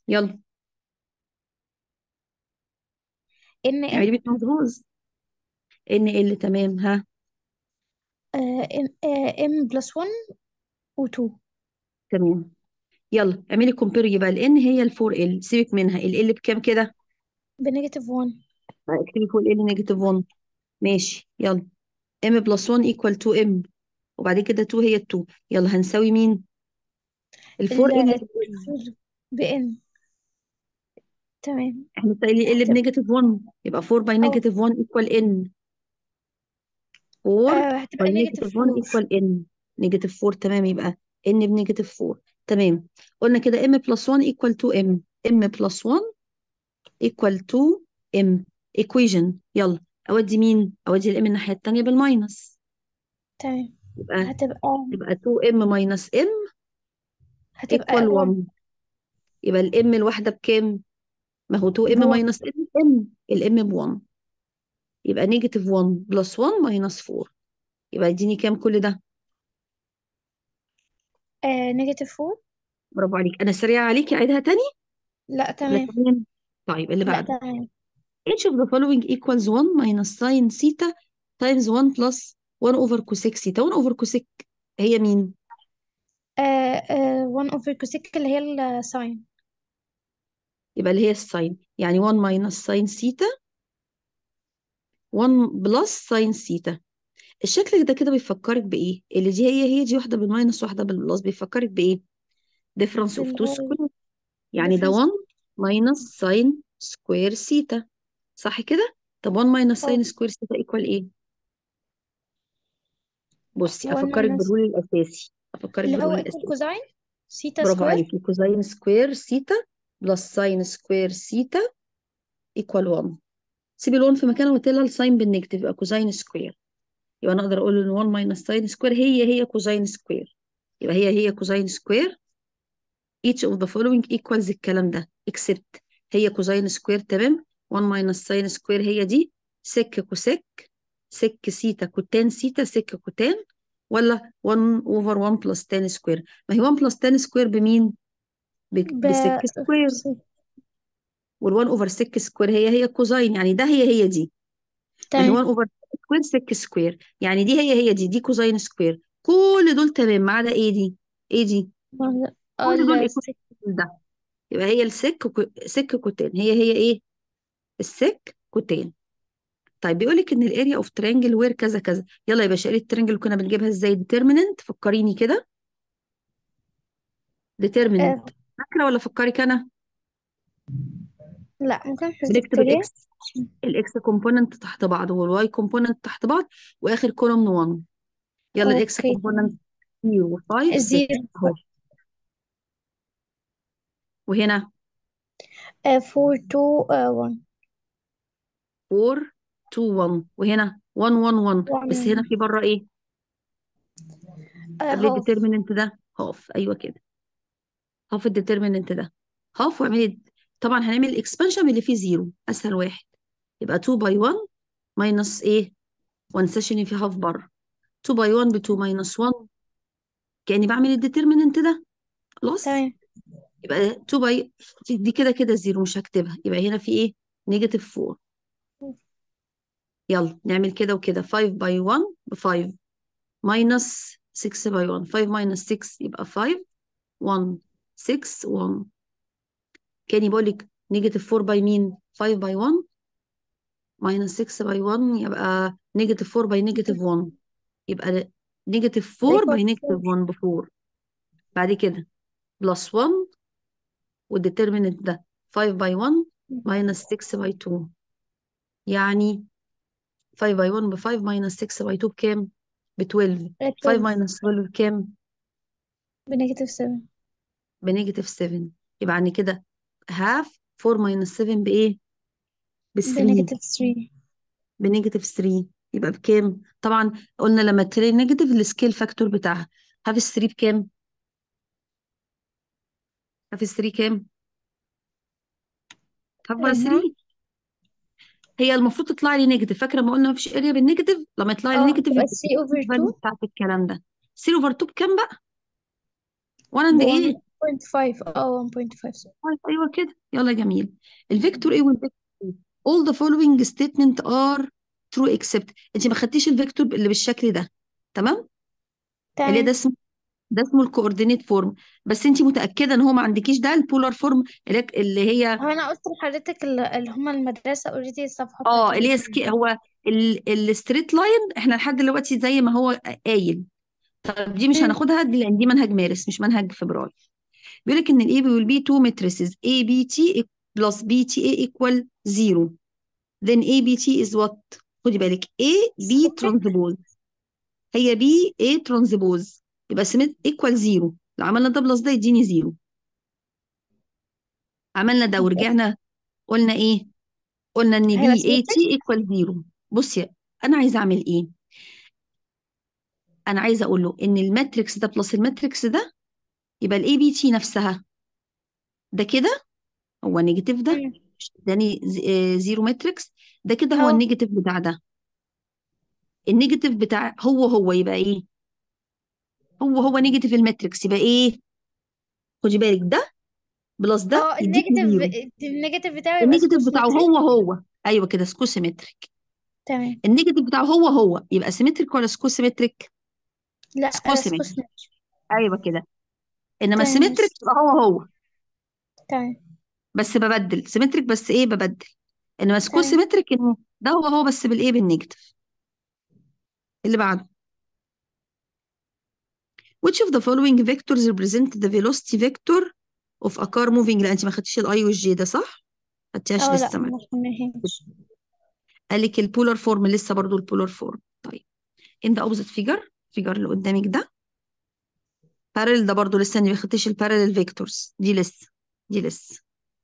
يلا ان ام اعملي بيت مجهوز ان ال تمام ها ام بلس 1 و2 تمام يلا اعملي كومبير يبقى الان هي الفور ال سيبك منها ال ال بكام كده بنيجاتيف 1 اكتبي فوق ال نيجاتيف 1 ماشي يلا ام بلس 1 ايكوال 2 ام وبعد كده 2 هي 2 يلا هنساوي مين الفور ال ال بان تمام احنا قايلين ال هتبقى بنيجاتيف 1 يبقى 4 باي اه نيجاتيف 1 ايكوال ان 4 آه، هتبقى باي نيجاتيف نيجاتيف 1 4 ايكوال ان نيجاتيف 4 تمام يبقى ان بنيجاتيف 4 تمام قلنا كده ام بلس 1 ايكوال 2 ام ام بلس 1 equal to m equation يلا اودي مين اودي الام الناحيه التانيه بالماينس تمام يبقى هتبقى يبقى 2m minus m هتبقى equal 1 1 يبقى الام الواحده بكام ما هو 2m ب 1 minus m m الام ب 1 يبقى نيجاتيف 1 بلس 1 minus 4 يبقى اديني كام كل ده نيجاتيف 4 برافو عليك انا سريعه عليكي اعيدها تاني لا ولا تمام تمام طيب اللي لا بعده تمام each of the following equals 1 minus sin theta times 1 plus 1 over cosec theta 1 over cosec هي مين 1 اوفر كوسيك اللي هي الساين يبقى اللي هي الساين يعني 1 minus sin theta 1 بلس sin theta الشكل ده كده بيفكرك بإيه؟ اللي دي هي هي دي واحدة بالماينس واحدة بالبلس بيفكرك بإيه؟ difference of two square يعني ده بالديفرنس 1 minus sin square theta صح كده؟ طب 1 minus sin square theta equal إيه؟ بصي 1 أفكرك ماينس بالرول الأساسي أفكرك اللي هو بالرول ايكوال الأساسي كوزاين سيتا برافو سكوير عليكي كوزين سكوير سيتا بلس ساين سكوير سيتا ايكوال 1 سيبي ال1 في مكانها وتلا الساين بالنيجاتيف يبقى كوزين سكوير يبقى انا اقدر اقول ان 1 ماينس ساين سكوير هي هي كوزين سكوير يبقى هي هي كوزين سكوير each of the following equals الكلام ده except هي كوزين سكوير تمام 1 ماينس ساين سكوير هي دي سك كوسك سك سيتا كوتان سيتا سك كوتان ولا 1 اوفر 1 بلس تان سكوير ما هي 1 بلس تان سكوير بمين؟ ب- ب بسك سكوير وال1 اوفر سك سكوير هي هي كوزين يعني ده هي هي دي ما هي 1 تمام اوفر سكوير سك سكوير يعني دي هي هي دي دي كوزين سكوير كل دول تمام ما عدا ايه دي ايه دي كل دول ايكوال السك ده يبقى هي السك كو... سك كوتين هي هي ايه السك كوتين طيب بيقول لك ان الاريا اوف ترينجل وير كذا كذا يلا يا باشا اريا الترينجل كنا بنجيبها ازاي ديترميننت فكريني كده ديترميننت فاكره ولا فكرك انا لا ممكن بنكتب تفتكريها الاكس الاكس كومبوننت تحت بعض والواي كومبوننت تحت بعض واخر كولوم 1 يلا الاكس اوكي كومبوننت 0 5 6 زيرو اهو وهنا فور تو ون 4 2 1 وهنا 1 1 1 بس هنا في بره ايه قبل هاف الديترميننت ده هاف ايوه كده هاف الديترميننت ده هاف واعملي طبعا هنعمل اكسبانشن اللي فيه زيرو اسهل واحد يبقى 2 باي 1 ماينس ايه وانساش ان في هاف بره 2 باي 1 ب 2 ماينس 1 كاني بعمل الديترميننت ده خلاص تمام يبقى 2 باي دي كده كده زيرو مش هكتبها يبقى هنا في ايه نيجاتيف 4 يلا نعمل كده وكده 5 باي 1 ب 5 ماينس 6 باي 1 5 ماينس 6 يبقى 5 1 6 1 كاني بقول لك نيجاتيف 4 باي مين 5 باي 1 ماينس 6 باي 1 يبقى نيجاتيف 4 باي نيجاتيف 1 يبقى نيجاتيف 4 باي نيجاتيف 1 ب 4 بعد كده بلس 1 والديترميننت ده 5 باي 1 ماينس 6 باي 2 يعني 5 باي 1 ب 5 ماينس 6 باي 2 بكام؟ ب 12 5 ماينس 12 بكام؟ بنيجاتيف 7 بنيجاتيف 7 يبقى يعني كده هاف 4 ماينس 7 بايه؟ ب 3 بنيجاتيف 3 بنيجاتيف 3 يبقى بكام؟ طبعا قلنا لما تلاقي نيجاتيف السكيل فاكتور بتاعها هاف 3 بكام؟ هاف 3 كام؟ هاف باي 3 هي المفروض تطلع لي نيجاتيف فاكره ما قلنا ما فيش اريا بالنيجاتيف لما يطلع لي اه نيجاتيف تبقى يبقى 3 اوفر 2 الفاليو بتاعت الكلام ده 3 اوفر 2 بكام بقى؟ 1 اند بوان ايه؟ 1.5 اه 1.5 صح. طيب ايوه كده يلا جميل الفيكتور ايه والفيكتور ايه all the following statement are true except انت ما خدتيش الفيكتور اللي بالشكل ده تمام اللي ده تمام اسمه ده اسمه الكوردينيت فورم بس انت متاكده ان هو ما عندكيش ده البولار فورم اللي اللي هي هو انا قلت لحضرتك ال- اللي هما المدرسة اوريدي الصفحة اه بتاعت اللي هي الاكويشن سكي هو الستريت لاين احنا لحد دلوقتي زي ما هو قايل طب دي مش هناخدها دي لان دي منهج مارس مش منهج فبراير بيقول لك ان الاي will be two matrices A B T plus B T A equal zero then A B T is what خدي بالك A B symmetric transpose هي B A transpose يبقى سمت equal zero لو عملنا ده بلس ده يديني زيرو عملنا ده ورجعنا قلنا ايه قلنا ان هيبقى B A symmetric T equal زيرو بصي انا عايزه اعمل ايه انا عايزه اقول له ان الماتريكس ده بلس الماتريكس ده يبقى الاي بي تي نفسها ده كده هو نيجاتيف ده مم. مش اداني ز- آه، زيرو ماتريكس ده كده هو اه النيجاتيف بتاع ده النيجاتيف بتاع هو هو يبقى ايه هو هو نيجاتيف الماتريكس يبقى ايه خدي بالك ده بلس ده اه يديكي النيجاتيف زيرو النيجاتيف بتاعه يبقى النيجاتيف سكوير بتاعه سيمتريك هو هو ايوه كده سكو سيمتريك تمام النيجاتيف بتاعه هو هو يبقى سيمتريك ولا سكو سيمتريك لا سكو آه سكوير سيمتريك سيمتريك ايوه كده انما تمام السيمتريك ماشي يبقى هو هو تمام بس ببدل سيمتريك بس ايه ببدل انما سكو تمام سيمتريك انه ده هو هو بس بالايه بالنيجاتيف اللي بعده which of the following vectors represent the velocity vector of a car moving لا انت ما خدتيش الاي والجي ده صح خدتيهاش اه لا لسه معاك ما فهمناهاش قال لك البولار فورم لسه برضو البولار فورم طيب in the opposite figure figure اللي قدامك ده parallel ده برضو لسه انت ما خدتيش البارallel vectors دي لسه دي لسه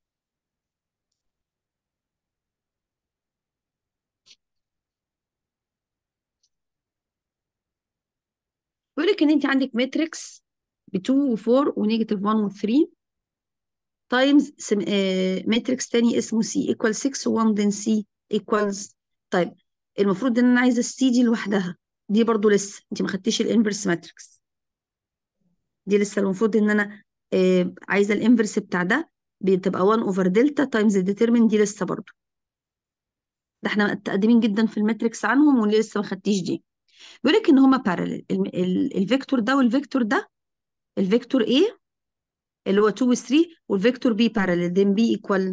بيقول لك ان انت عندك ماتريكس ب 2 و4 ونيجاتيف 1 و3 تايمز ماتريكس تاني اسمه سي ايكوال 6 و1 then سي ايكوالز طيب المفروض ان انا عايزه السي دي لوحدها دي برضو لسه انت ما خدتيش الانفرس ماتريكس دي لسه المفروض ان انا آه عايزه الانفرس بتاع ده بتبقى 1 اوفر دلتا تايمز الديترمين دي لسه برضو ده احنا متقدمين جدا في الماتريكس عنهم واللي لسه ما خدتيش دي بيقول لك ان هما بارالل الفيكتور ده والفيكتور ده الفيكتور A اللي هو 2 و 3 والفيكتور B parallel then B equal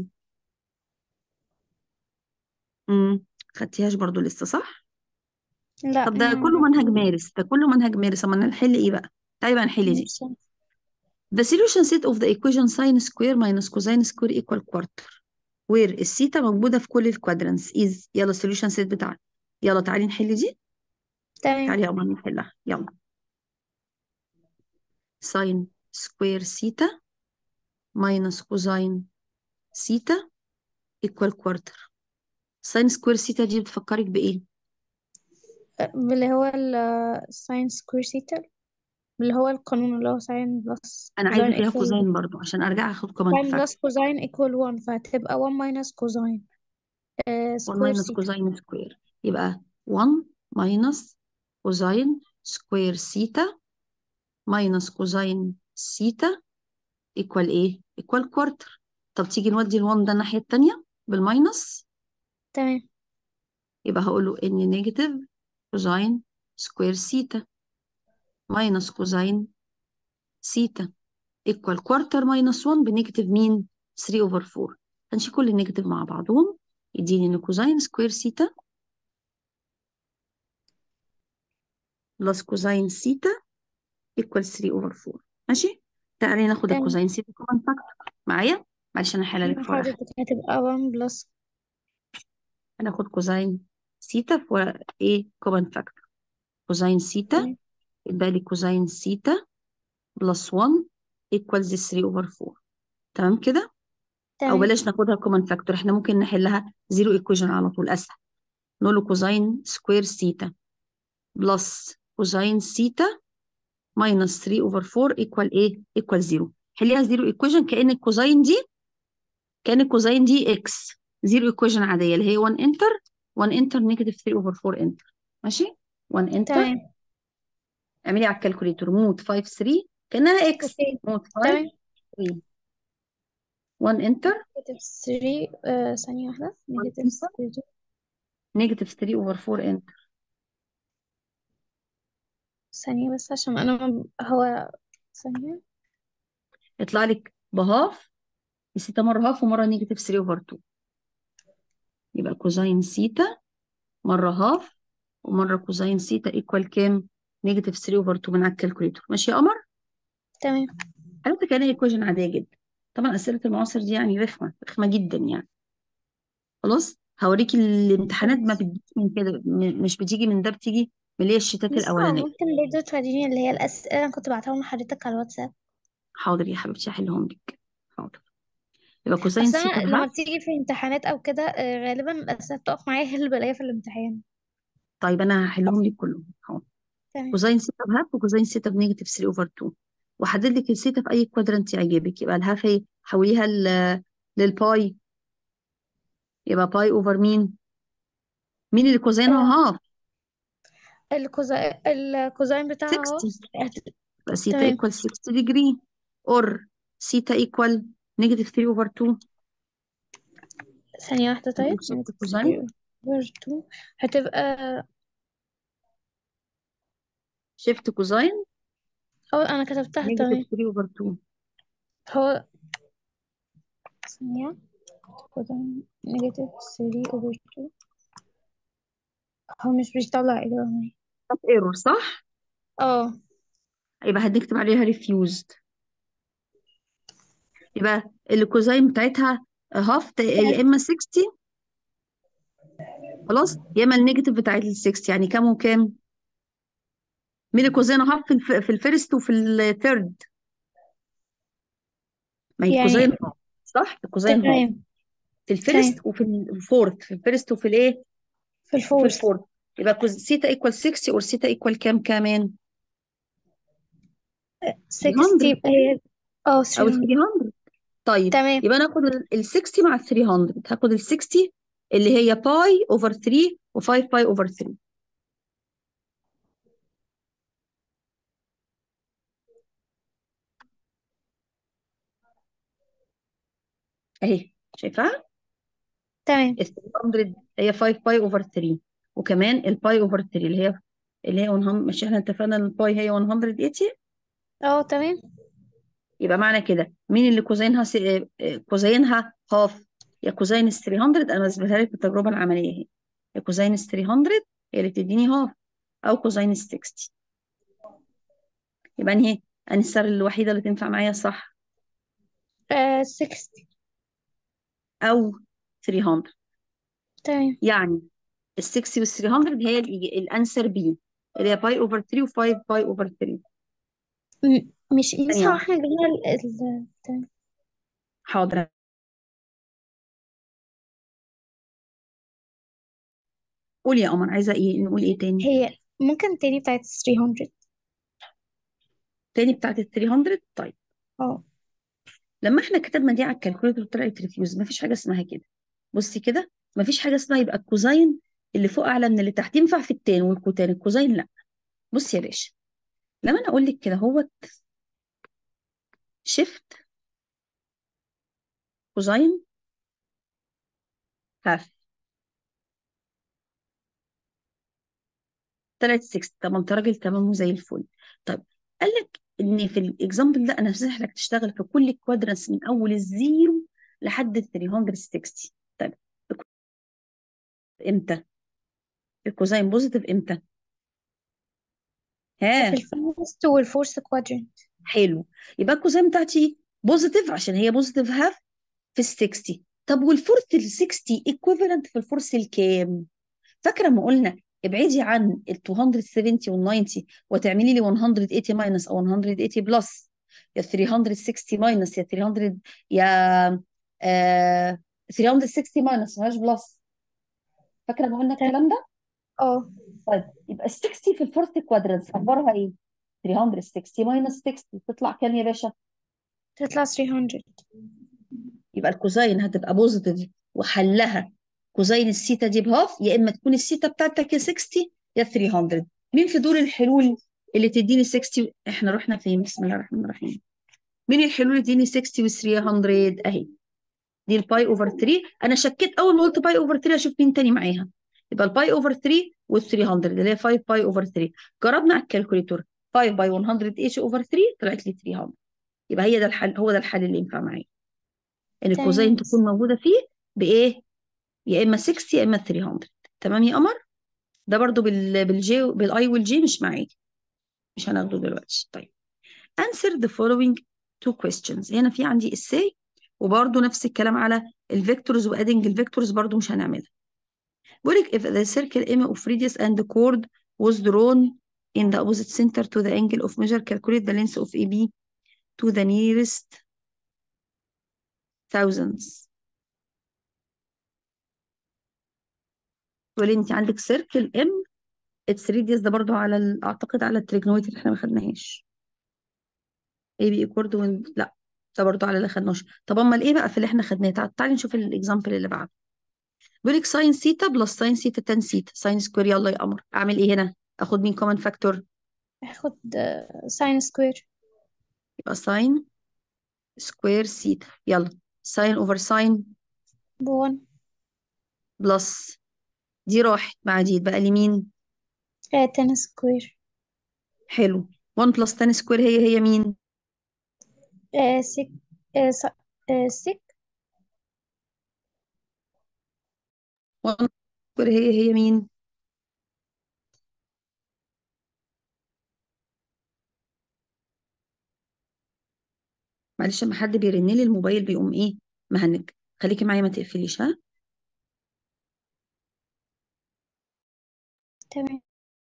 امم خدتيهاش برضو لسه صح لا طب ده ما كله منهج مارس ده كله منهج مارس اما نحل ايه بقى تعالي بقى نحل دي مش the solution set of the equation sin square minus cosine square equal quarter where الثيتا موجودة في كل الكوادرانتس is يلا السوليوشن سيت بتاعنا يلا تعالي نحل دي تمام تعالي يا عمر نحلها يلا sin square ثيتا minus cosine ثيتا equal quarter sin square ثيتا دي بتفكرك بإيه؟ اللي هو الساين سكوير ثيتا اللي هو القانون اللي هو ساين بلس أنا عايزة كوزين فيها ايكوال كوزين برضو عشان أرجع أخد كومن ساين فاكتور بلس كوزين ايكوال 1 فهتبقى 1 ماينس كوزين 1 سكوير minus ثيتا cosine square يبقى 1 minus cosine square ثيتا minus cosine ثيتا equal ايه؟ equal quarter طب تيجي نودي ال1 ده الناحية التانية بالماينس تمام يبقى هقول له ان نيجاتيف كوزين سكوير ثيتا minus كوزين ثيتا equal quarter minus 1 بنيجاتيف مين؟ 3 over 4 هنشيل كل النيجاتيف مع بعضهم يديني ان كوزين سكوير ثيتا بلس كوزين ثيتا equal 3 over 4 ماشي؟ تعالي ناخد تمام الكوزين ثيتا كومن فاكتور معايا؟ معلش انا هحلها لك في ورقة حضرتك هتبقى 1 بلس هناخد كوزين ثيتا في ورقة ايه كومن فاكتور كوزين ثيتا تمام يبقى لي كوزين ثيتا بلس 1 equals 3 over 4 تمام كده؟ او تمام بلاش ناخدها كومن فاكتور احنا ممكن نحلها زيرو ايكويشن على طول اسهل نقول له كوزين سكوير ثيتا بلس كوزين ثيتا ماينس 3 اوفر 4 ايكوال ايه؟ ايكوال زيرو حليها زيرو ايكويشن كأن الكوزين دي كأن الكوزين دي اكس زيرو ايكويشن عادية اللي هي 1 انتر 1 انتر نيجاتيف 3 اوفر 4 انتر ماشي؟ 1 انتر تمام اعملي على الكالكوليتور موت 5 3 كأنها اكس اوكي موت 5 تمام 3 1 انتر نيجاتيف 3 آه ثانية واحدة 1 نيجاتيف انتر 3 نيجاتيف 3 اوفر 4 انتر ثانية بس عشان أنا م- هو ثانية يطلع لك بهاف السيتا مرة هاف ومرة نيجاتيف 3 اوفر 2 يبقى كوزين سيتا مرة هاف ومرة كوزين سيتا ايكوال كام؟ نيجاتيف 3 اوفر 2 من على الكالكوليتر ماشي يا قمر؟ تمام حضرتك كان ايكويشن عادية جدا طبعا أسئلة المعاصر دي يعني رخمة رخمة جدا يعني خلاص هوريكي الامتحانات ما بتجيش من كده م- مش بتيجي من ده بتيجي من اللي هي الشتات بس الأولانية ممكن برضه توريني اللي هي الأسئلة أنا كنت بعتهم لحضرتك على الواتساب حاضر يا حبيبتي هحلهم لك حاضر يبقى كوزين أصل سيتا أنا لما بهاف بتيجي في امتحانات أو كده آه، غالبا الأسئلة بتقف معايا هي اللي بلاقيها في الامتحان طيب أنا هحلهم لك كلهم حاضر تمام كوزين سيتا بهاف وكوزين سيتا بنيجاتيف 3 اوفر 2 وحدد لك السيتا في اي كوادرانت يعجبك يبقى الهاف هي حوليها ل- للباي يبقى باي اوفر مين مين اللي كوزينها آه، هاف الكوزاين الكوزاين بتاعها اهو 60 هت- يبقى سيتا تمام ايكوال 60 ديجري اور سيتا ايكوال نيجاتيف 3 اوفر 2 ثانية واحدة طيب نقول شيفت كوزين برضو هتبقى شيفت كوزين اه أنا كتبتها نيجاتيف تمام 3 اوفر 2 هو ثانية كوزاين نيجاتيف 3 over 2 هو مش بيطلع إجابة معايا طب ايرور صح اه يبقى هنكتب عليها ريفيوزد يبقى الكوزين بتاعتها هاف يا اما 60 خلاص يا اما النيجاتيف بتاعت ال 60 يعني كام وكام مين الكوزين هاف في الف... في الفيرست وفي الثيرد ما هي الكوزين يعني هاف صح الكوزين هاف تمام في الفيرست تمام وفي الفورث في الفيرست وفي الايه في وفي الفورث الفورث يبقى كوز سيتا ايكوال 60 اور سيتا ايكوال كام كمان 60 300 يبقى هي اه او 300 300 طيب تمام يبقى ناخد ال 60 مع ال 300 هاخد ال 60 اللي هي باي اوفر 3 و5 باي اوفر 3 اهي شايفاها تمام ال 300 هي 5 باي اوفر 3 وكمان الباي اوفر 3 اللي هي اللي هي 100 مش احنا اتفقنا ان الباي هي 180 اه تمام يبقى معنى كده مين اللي كوزينها س... آه، آه، كوزينها هاف يا كوزين ال 300 انا اثبتها لك بالتجربه العمليه اهي يا كوزين ال 300 هي اللي بتديني هاف او كوزين ال 60 يبقى انهي انهي السر الوحيده اللي تنفع معايا صح آه 60 او 300 تمام يعني ال 60 وال 300 هي الإج- الانسر بي اللي هي باي اوفر 3 و5 باي اوفر 3 م- مش ثانيه قيسها واحده واحنا جبنا ال ال- تمام حاضر قولي يا قمر عايزه ايه نقول ايه تاني هي ممكن تاني بتاعت 300 تاني بتاعت ال 300 طيب اه لما احنا كتبنا دي على الكالكوليتر طلعت ريفيوز ما فيش حاجه اسمها كده بصي كده ما فيش حاجه اسمها يبقى الكوزين اللي فوق اعلى من اللي تحت ينفع في التاني والكوتان الكوزين لا بصي يا باشا لما انا اقول لك كده هو شيفت كوزين هاف طلعت 6 طب ما انت راجل تمام وزي الفل طيب قال لك ان في الاكزامبل ده انا هسمح لك تشتغل في كل كوادرانس من اول الزيرو لحد ال 360 طيب امتى الكوزين بوزيتيف امتى في ها الفيرست والفورث كوادرنت حلو يبقى الكوزين بتاعتي بوزيتيف عشان هي بوزيتيف هاف في ال 60 طب والفورث ال 60 ايكويفالنت في الفورث الكام فاكره ما قلنا ابعدي عن ال 270 وال 90 وتعملي لي 180 ماينس او 180 بلس يا 360 ماينس يا 300 يا آه 360 ماينس مالهاش بلس فاكره ما قلنا الكلام ده اه طيب يبقى ال 60 في الفورث كوادرنت اخبارها ايه 360 ماينس 60 تطلع كام يا باشا تطلع 300 يبقى الكوزين هتبقى بوزيتيف وحلها كوزين السيتا دي بهاف يا اما تكون السيتا بتاعتك يا 60 يا 300 مين في دول الحلول اللي تديني 60 احنا رحنا فين بسم الله الرحمن الرحيم مين الحلول اللي تديني 60 و 300 اهي دي الباي اوفر 3 انا شكيت اول ما قلت باي اوفر 3 اشوف مين تاني معاها يبقى الباي اوفر 3 وال 300 اللي هي 5 باي اوفر 3 جربنا على الكالكوليتور 5 باي 100 ايش اوفر 3 طلعت لي 300 يبقى هي ده الحل هو ده الحل اللي ينفع معايا ان الكوزين تمام تكون موجوده فيه بايه يا اما 60 يا اما 300 تمام يا قمر ده برضو بال بالجي بالاي والجي مش معايا مش هناخده دلوقتي طيب answer the following two questions هنا في عندي essay وبرضو نفس الكلام على الفيكتورز وادنج الفيكتورز برضو مش هنعملها بيقول لك if the circle M of radius and the chord was drawn in the opposite center to the angle of measure calculate the length of AB to the nearest thousands تقولي انت عندك سيركل ام اتس ريديوس ده برضو على ال- اعتقد على التريجنومتري اللي احنا ما خدناهاش اي بي ايكوال تو لا ده برضو على اللي خدناش طب امال ايه بقى في اللي احنا خدناه تعال- تعالي نشوف الاكزامبل اللي بعده بيقول لك ساين سيتا بلس ساين سيتا تان سيتا ساين سكوير يلا يا قمر اعمل ايه هنا اخد مين كومن فاكتور هاخد ساين سكوير يبقى ساين سكوير سيتا يلا ساين اوفر ساين بون بلس دي راحت مع دي بقى لي مين آه تان سكوير حلو 1 بلس تان سكوير هي هي مين آه سك آه س... آه سك 1 سكوير هي هي مين معلش لما حد بيرن لي الموبايل بيقوم ايه مهنج خليكي معايا ما تقفليش ها تمام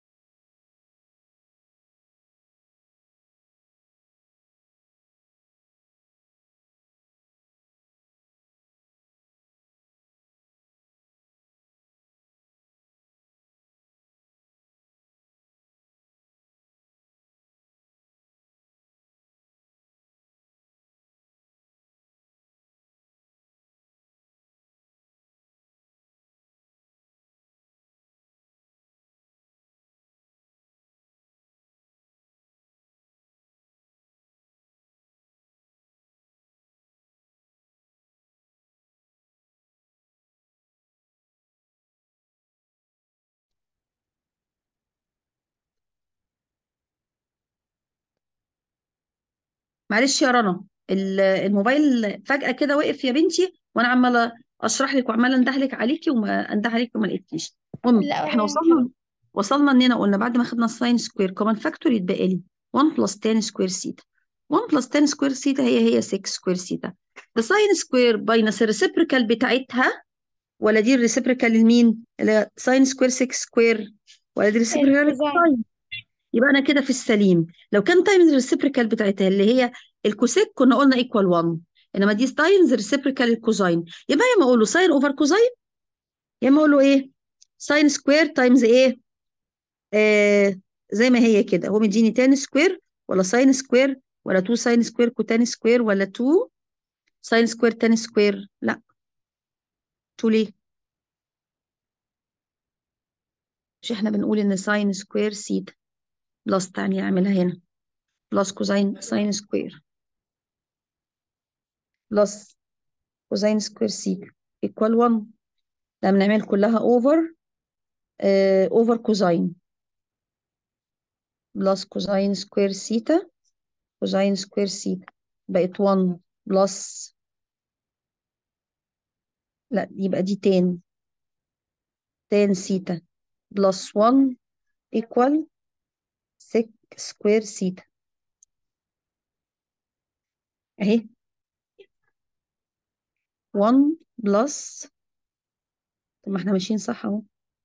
معلش يا رنا ال- الموبايل فجأة كده وقف يا بنتي وانا عمالة اشرح لك وعمالة اندهلك عليكي وما انده عليكي وما لقيتكيش المهم لا احنا ولا ينفع وصلنا وصلنا اننا قلنا بعد ما خدنا الساين سكوير كومن فاكتور يتبقى لي 1 بلس تان سكوير سيتا 1 بلس تان سكوير سيتا هي هي 6 سكوير سيتا الساين سكوير باينس الريسيبريكال بتاعتها ولا دي الريسيبريكال لمين؟ اللي هي ساين سكوير 6 سكوير ولا دي الريسيبريكال الكوزاين للكوساين يبقى انا كده في السليم لو كان تايمز الريسيبريكال بتاعتها اللي هي الكوسيك كنا قلنا ايكوال 1 انما دي تايمز ريسيبريكال الكوزاين يبقى يا اما اقول له ساين اوفر كوزاين يا اما اقول له ايه ساين سكوير تايمز ايه آه زي ما هي كده هو مديني تان سكوير ولا ساين سكوير ولا 2 ساين سكوير كوتان سكوير ولا 2 ساين سكوير تان سكوير لا 2 ليه مش احنا بنقول ان ساين سكوير سيتا بلس تانية اعملها هنا بلس كوزين ساين سكوير بلس كوزين سكوير سيتا ايكوال 1 ده بنعمل كلها اوفر اوفر كوزين بلس كوزين سكوير سيتا كوزين سكوير سيتا بقت 1 بلس لا يبقى دي تان تان سيتا بلس 1 ايكوال 6 سكوير سيتا اهي 1 بلس طب ما احنا ماشيين صح اهو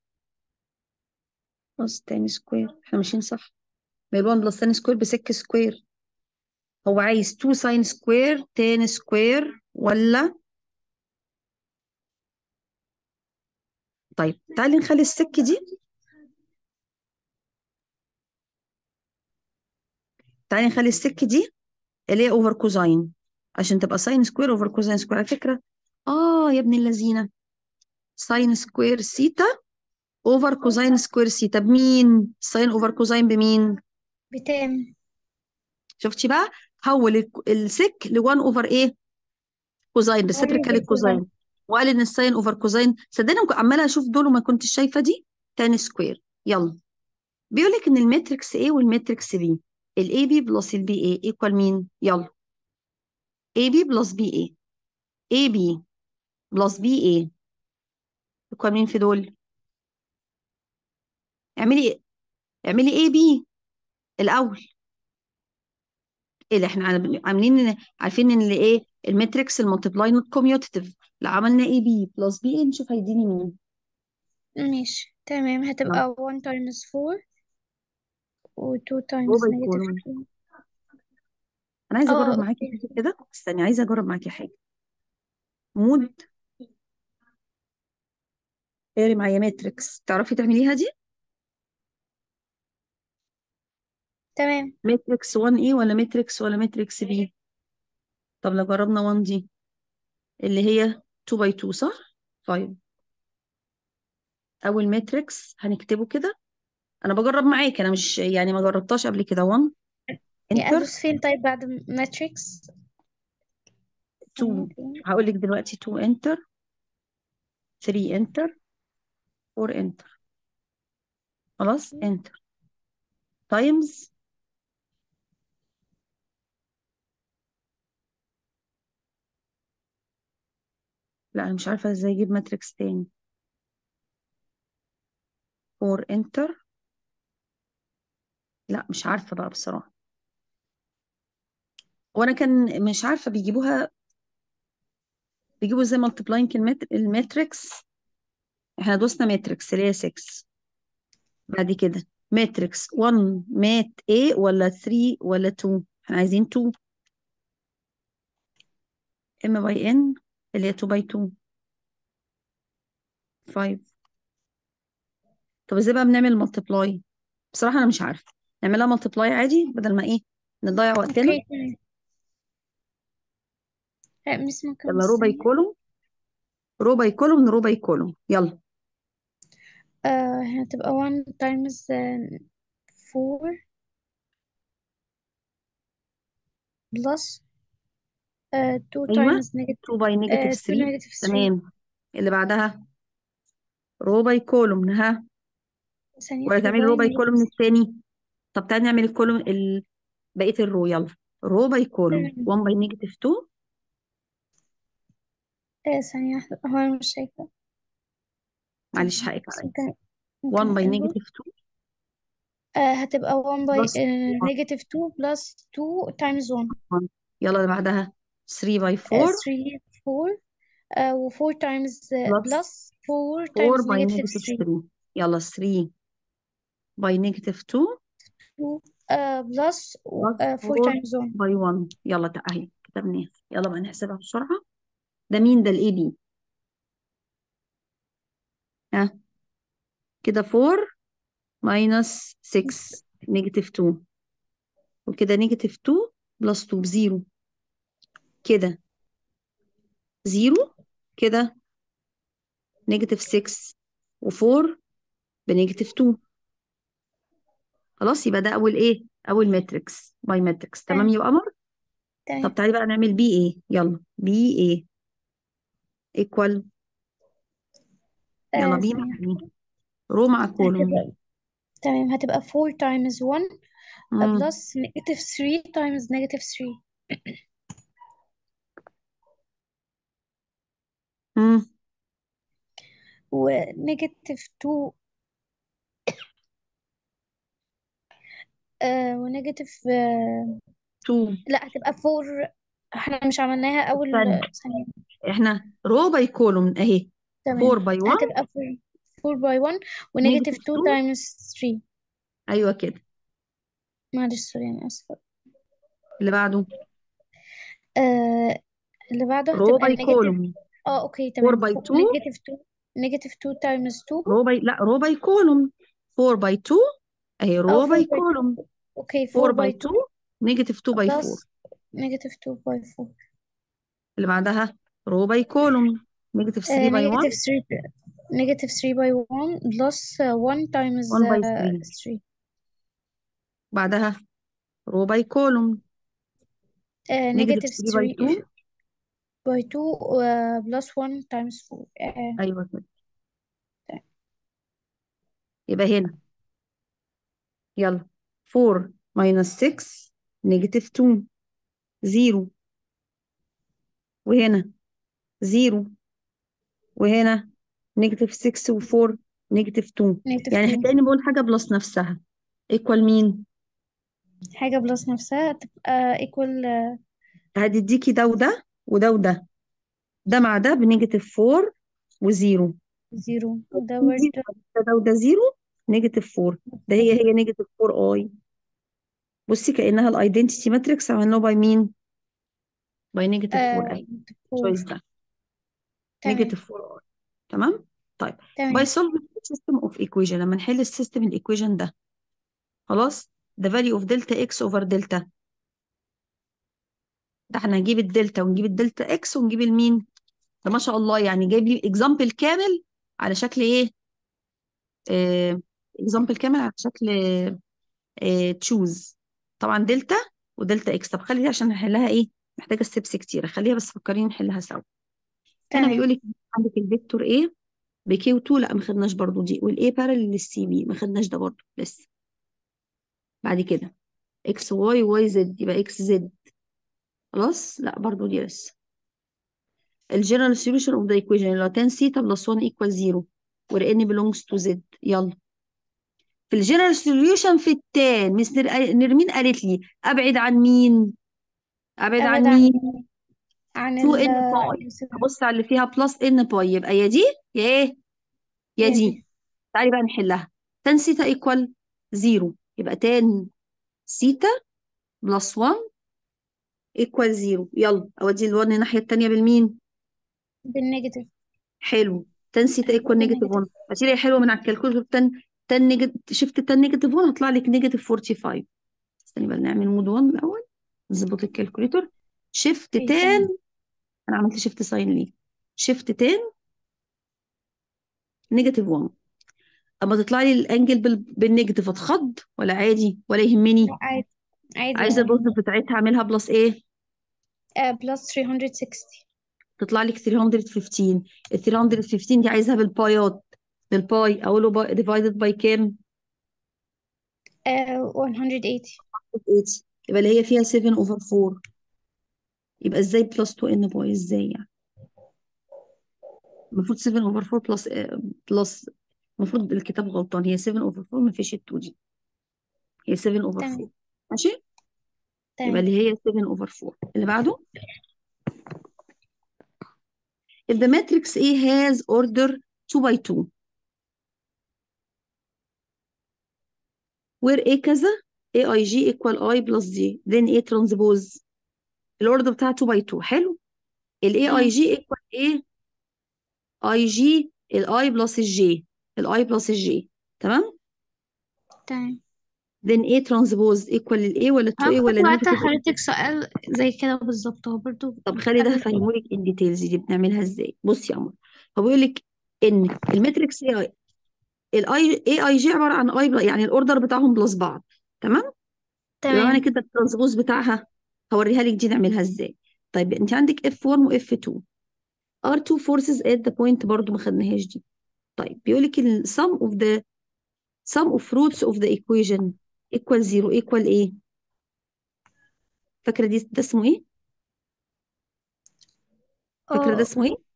بلس تاني سكوير احنا ماشيين صح ما ال 1 بلس تاني سكوير ب 6 سكوير هو عايز 2 ساين سكوير تان سكوير ولا طيب تعالي نخلي السك دي تعالي نخلي السك دي اللي هي اوفر كوزاين عشان تبقى ساين سكوير اوفر كوزاين سكوير على فكرة اه يا ابن اللذينة ساين سكوير سيتا اوفر كوزاين سكوير سيتا بمين ساين اوفر كوزاين بمين بتام شفتي بقى حول السك ل 1 اوفر ايه كوزاين 1 ريسيبريكال over الكوزاين cosine وقال ان الساين اوفر كوزاين صدقني كنت عماله اشوف دول وما كنتش شايفه دي تاني سكوير يلا بيقول لك ان الماتريكس A والماتريكس B ال AB بلس ال BA ايكوال مين يلا AB بلس BA AB بلس BA ايكوال مين في دول اعملي اعملي AB الاول ايه اللي احنا عامل- عاملين إن- عارفين ان اللي ايه الماتريكس المالتيبلاي نوت كوميوتيتيف لو عملنا AB بلس BA نشوف هيديني مين ماشي تمام يلا هتبقى 1 times 4 و 2 times ربع negative الكولوم 2 انا عايزه اه اجرب معاكي اوكي حاجه كده استني عايزه اجرب معاكي حاجه مود اقري معايا ماتريكس تعرفي تعمليها دي تمام ماتريكس 1 ايه ولا ماتريكس ولا ماتريكس بي طب لو جربنا 1 دي اللي هي 2 باي 2 صح 5 اول ماتريكس هنكتبه كده انا بجرب معاك انا مش يعني ما جربتهاش قبل كده 1 يعني انتر ادوس فين طيب بعد matrix 2 هقول لك دلوقتي 2 انتر 3 انتر 4 انتر خلاص انتر تايمز لا انا مش عارفه ازاي اجيب ماتريكس تاني 4 انتر لا مش عارفه بقى بصراحه وانا كان مش عارفه بيجيبوها بيجيبوا ازاي مالتيبلاينج الماتريكس احنا دوسنا ماتريكس اللي هي 6 بعد كده ماتريكس 1 مات A ولا 3 ولا 2 احنا عايزين 2 ام باي ان اللي هي 2 باي 2 5 طب ازاي بقى بنعمل مالتيبلاي بصراحة انا مش عارفة نعملها مالتيبلاي عادي بدل ما ايه نضيع وقتنا اوكي تمام لا مش ممكن يلا رو باي ثانية كولوم رو باي كولوم رو باي كولوم يلا آه هتبقى 1 times uh, 4 plus uh, 2 ايوه times negative 2 باي نيجاتيف uh, 2 3 negative 3 تمام اللي بعدها رو باي كولوم ها ثانية ولا 3 تعملي رو by باي كولوم negative التاني طب تعالي نعمل الكولوم ال... بقية الرو يلا رو باي كولوم تمام 1 باي نيجاتيف 2 آه ثانية واحدة هو أنا مش شايفة معلش تمام حقك بس عليا ممكن 1 ممكن باي أقلبه نيجاتيف 2 آه هتبقى 1 by بلس uh, negative 2 plus 2 times 1 1 يلا اللي بعدها 3 باي آه 4 3 4 آه و 4 times uh, بلس plus 4 4 times باي negative نيجاتيف 3 3 يلا 3 باي نيجاتيف 2 2 آه plus بلس آه 4 4 times 1 باي 1 يلا تا- اهي كتبناها يلا بقى نحسبها بسرعة ده مين ده الاي بي ها كده 4 ماينس 6 نيجاتيف 2 وكده نيجاتيف 2 بلس 2 بزيرو كده زيرو كده نيجاتيف 6 و4 بنيجاتيف 2 خلاص يبقى ده اول ايه اول ماتريكس باي ماتريكس تمام تمام يا قمر طب تمام تعالي بقى نعمل بي ايه يلا بي ايه ايكوال يلا آه بي مع ثانية مين رو مع كولوم هتبقى تمام هتبقى 4 times 1 uh, امم plus negative 3 times negative 3 امم و negative 2 آه و negative آه 2 لا هتبقى 4 احنا مش عملناها أول استنى ثانية احنا رو باي كولوم اهي تمام 4 باي 1 هتبقى 4 4 by 1 و نيجاتيف negative 2 2 times 3 ايوه كده معلش سوري أنا آسفة اللي بعده آه اللي بعده رو هتبقى باي negative كولوم اه اوكي 4 تمام باي فو- 2 negative 2 negative 2 times 2 رو باي لا رو باي كولوم 4 باي 2 اهي اه رو 4 باي by 2 كولوم اوكي 4 4 باي by 2 2 نيجاتيف 2 باي 4 plus negative 2 by 4 اللي بعدها رو باي كولوم نيجاتيف 3 آه باي 1 negative 3 negative 3 by 1 plus uh, 1 times 1 باي uh, 3 3 بعدها رو باي كولوم نيجاتيف نيجاتيف 3 باي 2 3 باي 2 بلس 1 تايمز 4 ايوه كده يبقى هنا يلا 4 minus 6 نيجاتيف 2 0 وهنا 0 وهنا نيجاتيف 6 و4 نيجاتيف 2 نيجاتيف يعني 2 هتلاقيني بقول حاجة بلس نفسها ايكوال مين؟ حاجة بلس نفسها تبقى equal هتديكي ده وده وده وده ده مع ده بنيجاتيف 4 وزيرو زيرو وده زيرو برضه ده ده وده زيرو نيجاتيف 4 ده هي هي نيجاتيف 4 اي بصي كأنها الايدنتيتي ماتريكس عملناه باي مين؟ باي نيجاتيف 4 اهي الشويس ده تمام نيجاتيف 4 اي تمام؟ طيب باي تمام solving system of equation لما نحل السيستم الايكويشن ده خلاص the value of delta x over delta ده احنا هنجيب الدلتا ونجيب الدلتا اكس ونجيب المين ده ما شاء الله يعني جايب لي اكزامبل كامل على شكل ايه اكزامبل كامل على شكل تشوز طبعا دلتا ودلتا اكس طب خلي دي عشان نحلها ايه محتاجه ستيبس كتيره خليها بس فكريني نحلها سوا هنا بيقول تمام لك عندك الفيكتور ايه بكيو 2 لا ما خدناش برضو دي والاي بارل للسي بي ما خدناش ده برضو لسه بعد كده اكس واي واي زد يبقى اكس زد خلاص لا برضو دي لسه الجنرال solution of the equation اللي هو tan theta plus 1 equal 0 where n belongs to z يلا في الجنرال solution في التان مس نر- نرمين قالت لي ابعد عن مين ابعد عن أبعد عن مين عن 2 ال n باي ابص على اللي فيها بلس n باي يبقى يا دي يا ايه يا يا دي دي تعالي بقى نحلها tan theta equal 0 يبقى tan theta plus 1 equal 0 يلا اودي ال1 الناحيه التانيه بالمين بالنيجاتيف حلو تان سيتا ايكوال نيجاتيف بالنيجاتيف 1 هتشيلي هي حلوه من على الكالكوليتر تان تان نيجاتيف شفت تان نيجاتيف 1 هيطلع لك نيجاتيف 45 استني بقى نعمل مود 1 الاول نظبط الكالكوليتر شيفت أي تان تمام انا عملت شيفت ساين ليه شيفت تان نيجاتيف 1 اما تطلع لي الانجل بال... بالنيجاتيف اتخض ولا عادي ولا يهمني لا عادي عادي عايزه ولا البوزيتيف بتاعتها اعملها بلس ايه بلس 360 تطلع لك 315 ال 315 دي عايزها بالبايات بالباي اقوله ديفايدد باي كام آه 180 80 يبقى اللي هي فيها 7 اوفر 4 يبقى ازاي بلس 2 ان باي ازاي يعني المفروض 7 اوفر 4 بلس بلس المفروض الكتاب غلطان هي 7 اوفر 4 ما فيش ال 2 دي هي 7 اوفر 4 تمام ماشي يبقى تمام اللي هي 7 اوفر 4 اللي بعده if the matrix A has order 2 by 2 where A كذا AIG equal I plus G then A transpose الاوردر بتاعها 2 by 2 حلو ال مم. AIG equal A IG ال I plus ال J ال I plus ال J تمام تمام then A transpose equal ال A ولا 2A هاخد ولا وقت negative A حضرتك سؤال زي كده بالظبط هو برضو طب خلي ده قبل هفهمهولك الديتيلز دي بنعملها ازاي بصي يا قمر هو بيقول لك ان الماتريكس اي اي الاي اي اي جي عباره عن اي يعني الاوردر بتاعهم بلس بعض تمام يبقى معنى تمام كده الترانسبوز بتاعها هوريها لك دي نعملها ازاي طيب انت عندك اف 1 واف 2 ار 2 forces at the point برضو ما خدناهاش دي طيب بيقول لك ال sum of the sum of roots of the equation equal 0 equal ايه فاكره دي ده اسمه ايه فاكره ده اه اسمه ايه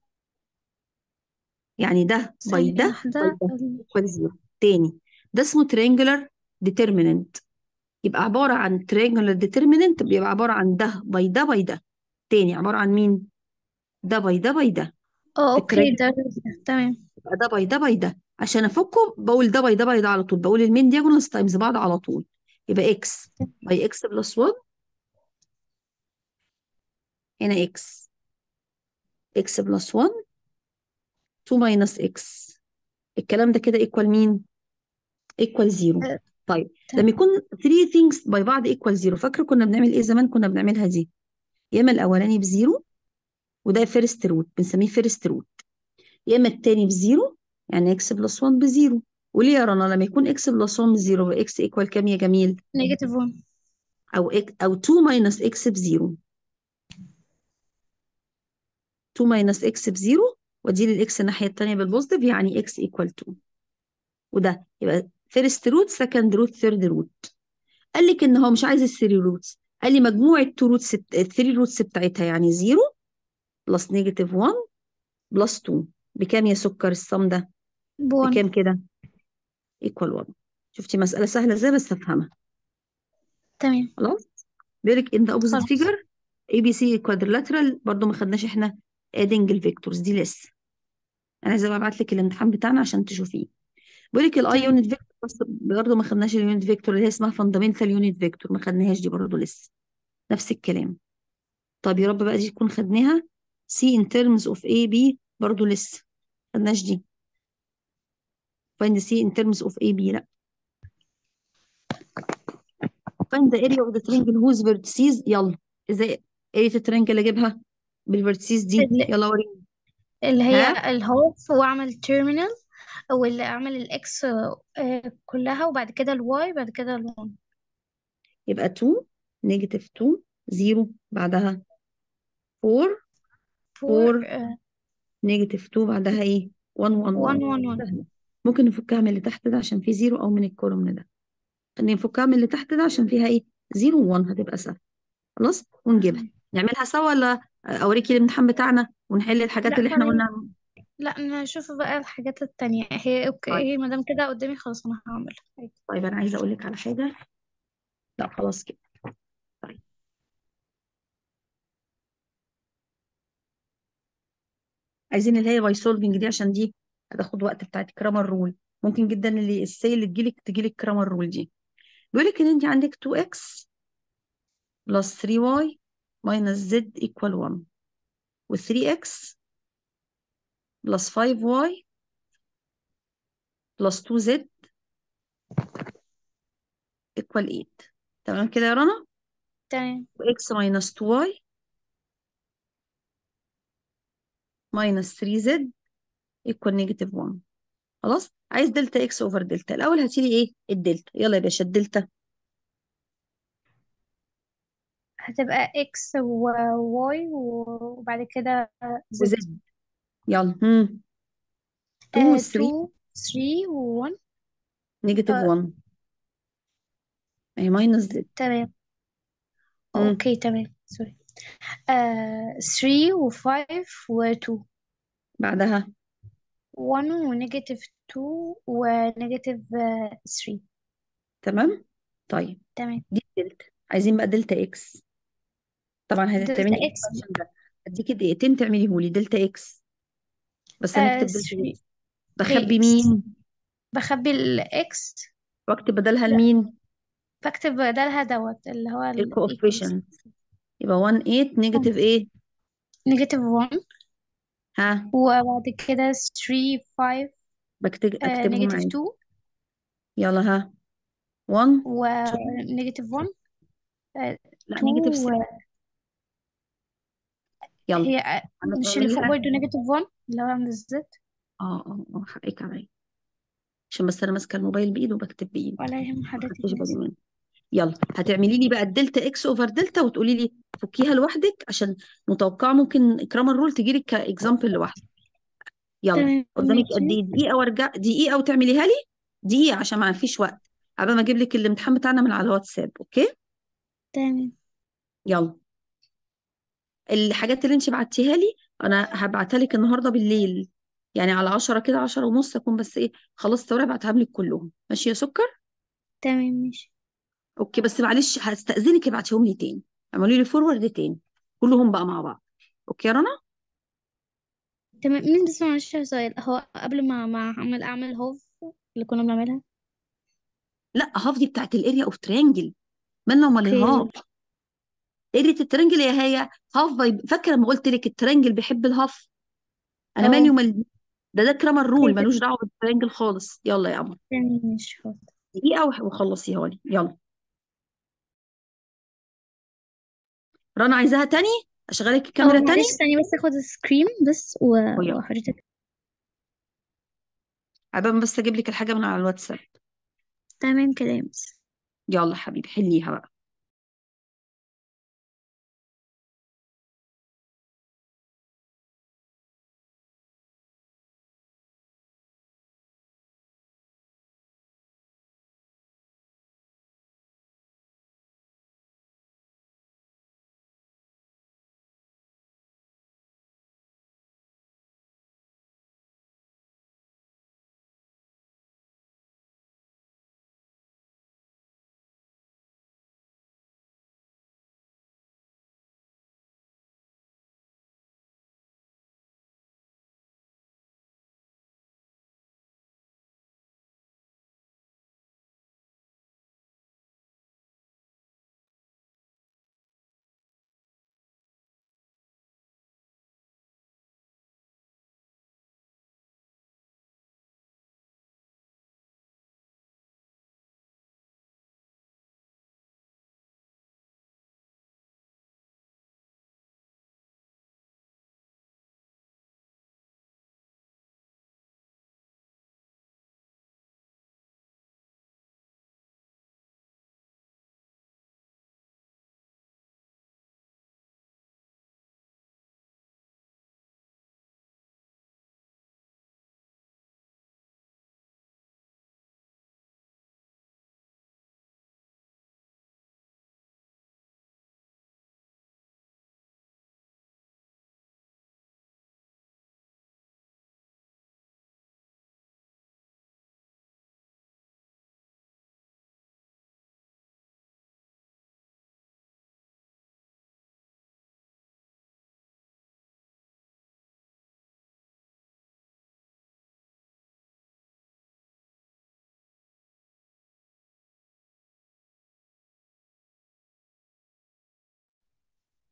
يعني ده باي ثانية ده باي واحدة ده equal 0 تاني ده اسمه triangular determinant يبقى عبارة عن triangular determinant بيبقى عبارة عن ده باي ده باي ده تاني عبارة عن مين ده باي ده باي ده اه في اوكي التريانجل ده تمام يبقى ده باي ده باي ده عشان افكه بقول ده باي ده باي ده على طول بقول المين diagonals تايمز بعض على طول يبقى x باي x بلس 1 هنا x x بلس 1 2 minus x الكلام ده كده equal مين equal 0 آه، طيب لما تمام يكون 3 things باي بعض equal 0 فاكره كنا بنعمل ايه زمان كنا بنعملها دي يا اما الاولاني بزيرو وده فيرست روت بنسميه فيرست روت يا اما التاني بزيرو يعني اكس بلس 1 بزيرو وليه يا رنا لما يكون اكس بلس 1 بزيرو يبقى اكس ايكوال كام يا جميل نيجاتيف 1 او إك او 2 ماينس اكس بزيرو 2 ماينس اكس بزيرو وادي لي الاكس الناحيه الثانيه بالبوزيتيف يعني اكس ايكوال 2 وده يبقى فيرست روت سكند روت ثيرد روت قال لك ان هو مش عايز الثري روتس قال لي مجموع التو روتس الثري روتس بتاعتها يعني 0 بلس نيجاتيف 1 بلس 2 بكام يا سكر الصم ده بون بكام كده ايكوال 1 شفتي مساله سهله ازاي بس افهمها تمام خلاص بيقول لك ان ذا اوبوزيت خلاص فيجر اي بي سي كوادرلاترال برضه ما خدناش احنا ادنج الفيكتورز دي لسه انا عايزه بقى ابعت لك الامتحان بتاعنا عشان تشوفيه بيقول لك الاي تمام يونت فيكتور بس برضه ما خدناش اليونت فيكتور اللي هي اسمها فاندامنتال يونت فيكتور ما خدناهاش دي برضه لسه نفس الكلام طب يا رب بقى دي تكون خدناها سي ان ترمز اوف اي بي برضه لسه ما خدناش دي find C in terms of AB لا find the area of the triangle whose vertices يلا ازاي area الترينجل اجيبها بالفيرتسيز دي اللي, يلا وريني اللي ها هي الهوف واعمل تيرمينال واللي اعمل الاكس كلها وبعد كده الواي بعد كده الون يبقى 2 نيجاتيف 2 0 بعدها 4 فور 4 نيجاتيف 2 بعدها ايه 1 1 1 1 1 1 سهلة ممكن نفكها من اللي تحت ده عشان في 0 او من الكولوم ده خلينا نفكها من اللي تحت ده عشان فيها ايه 0 و1 هتبقى سهلة خلاص ونجيبها نعملها سوا ولا اوريكي الامتحان بتاعنا ونحل الحاجات لا اللي احنا خلينا قلنا لا نشوف بقى الحاجات التانية هي اوكي طيب هي مادام كده قدامي خلاص انا هعملها عادي. طيب انا عايزه اقول لك على حاجه لا خلاص كده طيب عايزين اللي هي باي سولفنج دي عشان دي هتاخد وقت بتاعت كرامر رول ممكن جدا اللي السي اللي تجيلك تجيلك كرامر رول دي بيقول لك ان انت عندك 2x بلس 3y minus z equal 1 و 3x بلس 5y بلس 2z equal 8 تمام كده يا رنا تمام و x minus 2y minus 3z equal negative 1 خلاص عايز دلتا اكس اوفر دلتا الاول هاتي لي ايه الدلتا يلا يا باشا الدلتا هتبقى اكس وواي وبعد كده زد وزد يلا هم 2 و 3 2 3 و1 نيجاتيف 1 اهي ماينس زد تمام هم اوكي تمام سوري 3 و5 و2 بعدها 1 ونيجاتيف 2 ونيجاتيف 3 تمام طيب تمام دي الدلتا عايزين بقى دلتا اكس طبعا دلتا هتعملي اكس اكسبانشن ده اديكي دقيقتين تعمليه لي دلتا اكس بس هنكتب دلتا 3 اكس بخبي اكس مين بخبي الاكس واكتب بدلها لا لمين بكتب بدلها دوت اللي هو الايكوالز الكوفيشنت يبقى 1 8 نيجاتيف ايه نيجاتيف 1 ها وبعد كده 3 5 بكتب اكتبهم نيجاتيف عادي 2 يلا ها 1 2 ونيجاتيف 1 لا 2 نيجاتيف 3 يلا هي انا مش اللي فوق بعمليها برضه نيجاتيف 1 اللي هو عند الزد اه اه اه حقك عليا عشان بس انا ماسكه الموبايل بايد وبكتب بايد ولا يهم ما حضرتك خدتش بالي بس منه يلا هتعملي لي بقى الدلتا اكس اوفر دلتا وتقولي لي فكيها لوحدك عشان متوقعه ممكن كرامر رول تجي لك كاكزامبل لوحدك يلا تمام قدامك قد ماشي ايه دقيقه وارجع دقيقه وتعمليها لي دقيقه عشان ما فيش وقت قبل ما اجيب لك الامتحان بتاعنا من على الواتساب اوكي تمام يلا الحاجات اللي انت بعتيها لي انا هبعتها لك النهارده بالليل يعني على 10 كده 10 ونص اكون بس ايه خلصت ورقه ابعتها لك كلهم ماشي يا سكر تمام ماشي اوكي بس معلش هستأذنك ابعتيهم لي تاني اعملوا لي فورورد تاني كلهم بقى مع بعض اوكي يا رنا تمام مين بس معلش سؤال هو قبل ما ما اعمل اعمل هوف اللي كنا بنعملها لا هاف دي بتاعت الاريا اوف ترينجل مالنا ومال اوكي الهاف اريا الترينجل يا هي هاف باي فاكره لما قلت لك الترينجل بيحب الهاف انا مالي اه ومال ده ده كرامر اوكي رول ملوش دعوه بالترينجل خالص يلا يا قمر تمام ماشي خلاص دقيقه وح- وخلصيها لي يلا رنا عايزاها تاني اشغلك اه الكاميرا تاني معلش ثانية بس اخد سكرين بس و- ويلا وحضرتك عبال بس اجيب لك الحاجه من على الواتساب تمام كده يا مس يلا حبيبي حليها بقى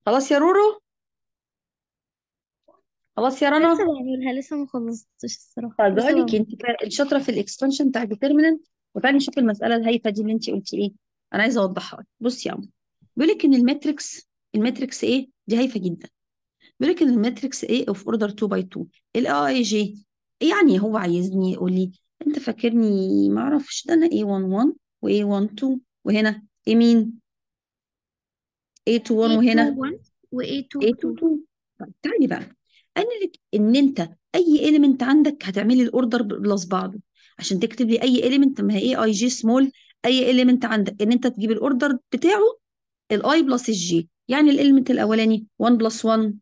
خلاص يا رورو خلاص يا لسه رنا بعملها لسه ما خلصتش الصراحة طيب لسه بقول لك بعمل انت كا- شاطره في الاكسبانشن بتاع الديترميننت وتعالي نشوف المساله الهايفه دي اللي انت قلتي ايه انا عايزه اوضحها لك بصي يا عم بيقول لك ان الماتريكس الماتريكس ايه دي هايفه جدا بيقول لك ان الماتريكس ايه اوف اوردر 2 باي 2 الاي اي جي يعني هو عايزني يقول لي انت فاكرني ما اعرفش ده انا ايه 1 1 وايه 1 2 وهنا ايه مين ايه 2 1 وهنا A21 و ايه 2 A22 2 طيب تعالي بقى قال لك ان انت اي اليمنت عندك هتعملي الاوردر بلس بعضه عشان تكتب لي اي اليمنت ما هي ايه اي جي سمول اي اليمنت عندك ان انت تجيب الاوردر بتاعه الاي بلس الجي يعني الاليمنت الاولاني 1 بلس 1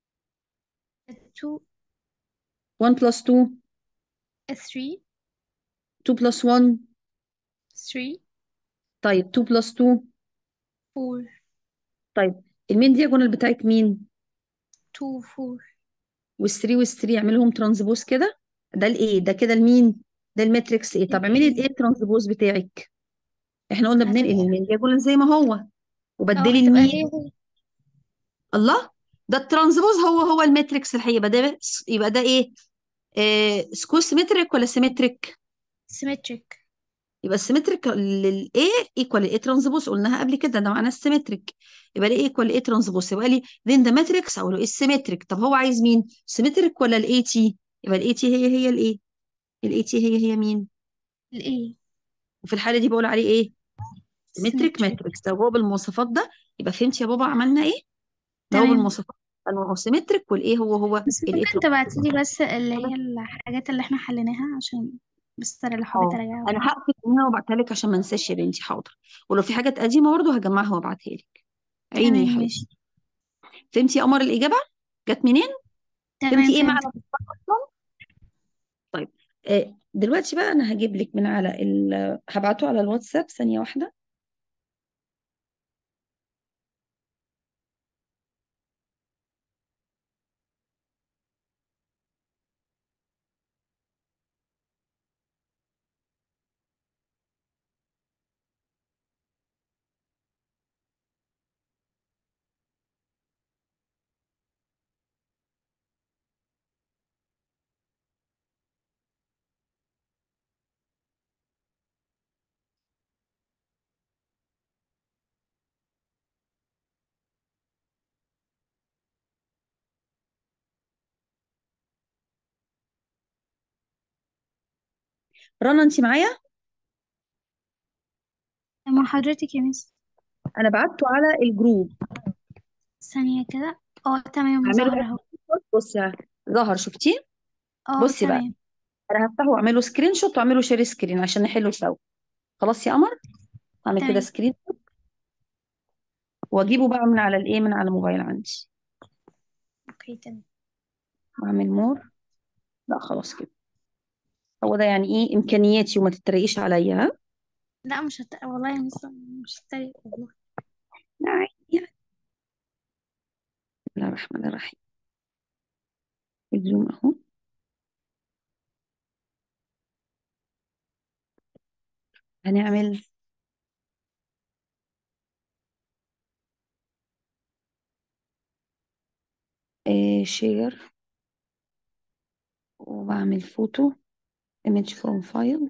2 1 بلس 2 3 2 بلس 1 3 طيب 2 بلس 2 4 طيب المين دياجونال بتاعك مين 2 4 وال3 وال3 يعملهم ترانسبوز كده ده الايه ده كده المين ده الماتريكس ايه طب اعملي الايه ترانسبوز بتاعك احنا قلنا بننقل هتبقى المين دياجونال زي ما هو اه وبدلي هتبقى المين هي هي الله ده الترانسبوز هو هو الماتريكس الحقيقي يبقى ده يبقى ده ايه آه سكو سيمتريك ولا سيمتريك سيمتريك يبقى السيمتريك للايه ايكوال الايه ترانسبوز قلناها قبل كده ده معناه السيمتريك يبقى الايه ايكوال الايه ترانسبوز يبقى لي then the matrix او ايه السيمتريك طب هو عايز مين سيمتريك ولا الاي تي يبقى الاي تي هي هي الايه الاي تي هي هي مين الايه وفي الحاله دي بقول عليه ايه سيمتريك سيمتريك ماتريكس لو هو بالمواصفات ده يبقى فهمت يا بابا عملنا ايه ده هو تمام بالمواصفات انه سيمتريك والايه هو هو بس الايه ممكن تبعتيلي بس اللي هي الحاجات اللي احنا حليناها عشان بس ترى لو حبيت اه اراجعها انا وكده هقفل منها وابعتها لك عشان ما انساش يا بنتي حاضر ولو في حاجات قديمه برضه هجمعها وابعتها لك عيني يا تمام حبيبتي ماشي فهمتي يا قمر الاجابه جت منين تمام فهمتي ايه معنى فهمت اصلا طيب آه دلوقتي بقى انا هجيب لك من على ال... هبعته على الواتساب ثانيه واحده رنا انت معايا مع حضرتك يا مس انا بعته على الجروب ثانية كده اه تمام اعمله ظهر اهو بصي ظهر شفتيه اه بصي بقى تمام انا هفتحه واعمله سكرين شوت واعمله شير سكرين عشان نحله سوا خلاص يا قمر اعمل كده تمام سكرين واجيبه بقى من على الايه من على الموبايل عندي اوكي تمام واعمل مور لا خلاص كده هو ده يعني ايه امكانياتي وما تتريقيش عليا ها لا مش هت... والله يا مس مش هتريق والله لا عادي يعني بسم الله الرحمن الرحيم الزوم اهو هنعمل آه شير وبعمل فوتو image from file